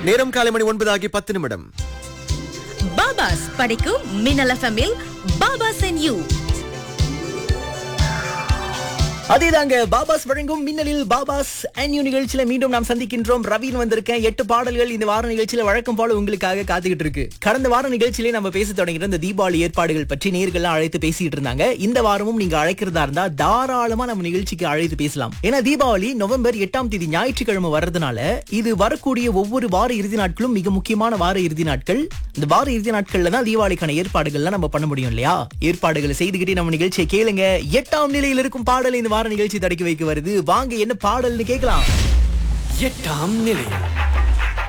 நேரம் காலை மணி ஒன்பது ஆகி பத்து நிமிடம் பாபாஸ் படைக்கும் மின்னல் எஃப்எம்மில் பாபாஸ் அண்ட் யூ அதேதாங்க பாபாஸ் வழங்கும் மின்னலில் பாபாஸ் அன்யூ நிகழ்ச்சியில மீண்டும் நாம் சந்திக்கின்றோம் ரவின் வந்திருக்கேன் எட்டு பாடல்கள் இந்த வார நிகழ்ச்சியில வழக்கம் போல உங்களுக்காக காத்துக்கிட்டு இருக்கு கடந்த வார நிகழ்ச்சியிலே நம்ம பேச தொடங்கிற இந்த தீபாவளி ஏற்பாடுகள் பற்றி நேர்கள்லாம் அழைத்து பேசிட்டு இருந்தாங்க இந்த வாரமும் நீங்க அழைக்கிறதா இருந்தா தாராளமா நம்ம நிகழ்ச்சிக்கு அழைத்து பேசலாம் ஏன்னா தீபாவளி நவம்பர் எட்டாம் தேதி ஞாயிற்றுக்கிழமை வர்றதுனால இது வரக்கூடிய ஒவ்வொரு வார இறுதி நாட்களும் மிக முக்கியமான வார இறுதி நாட்கள் இந்த வார இறுதி நாட்கள்ல தான் தீபாவளிக்கான ஏற்பாடுகள்லாம் நம்ம பண்ண முடியும் இல்லையா ஏற்பாடுகளை செய்துக்கிட்டே நம்ம நிகழ்ச்சியை கேளுங்க எட்டாம் நிலையில் இருக்கும் பாடல் இந்த வார நிகழ்ச்சி தடக்கி வைக்க வருது வாங்க என்ன பாடல்னு கேட்கலாம் எட்டாம் நிலை